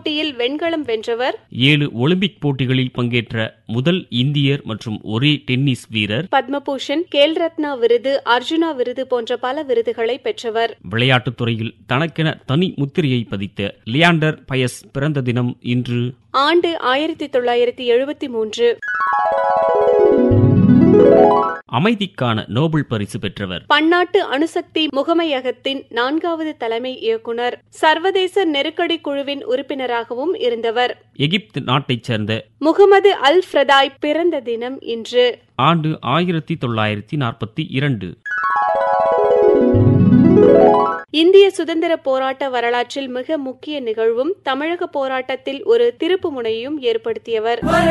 போட்டியில் வெண்கலம் வென்றவர் ஏழு ஒலிம்பிக் போட்டிகளில் பங்கேற்ற முதல் இந்தியர் மற்றும் ஒரே டென்னிஸ் வீரர் பத்மபூஷன் கேல் ரத்னா விருது அர்ஜுனா விருது போன்ற பல விருதுகளை பெற்றவர் விளையாட்டுத் துறையில் தனக்கென தனி முத்திரையை பதித்த லியாண்டர் பயஸ் பிறந்த தினம் இன்று ஆண்டு ஆயிரத்தி தொள்ளாயிரத்தி எழுபத்தி மூன்று அமைதிக்கான நோபல் பரிசு பெற்றவர் பன்னாட்டு அணுசக்தி முகமையகத்தின் நான்காவது தலைமை இயக்குனர் சர்வதேச நெருக்கடி குழுவின் உறுப்பினராகவும் இருந்தவர் எகிப்து நாட்டைச் சேர்ந்த முகமது அல் ஃப்ரதாய் பிறந்த தினம் இன்று ஆண்டு ஆயிரத்தி தொள்ளாயிரத்தி நாற்பத்தி இரண்டு இந்திய சுதந்திர போராட்ட வரலாற்றில் மிக முக்கிய நிகழ்வும் தமிழக போராட்டத்தில் ஒரு திருப்பு முனையும் ஏற்படுத்தியவர்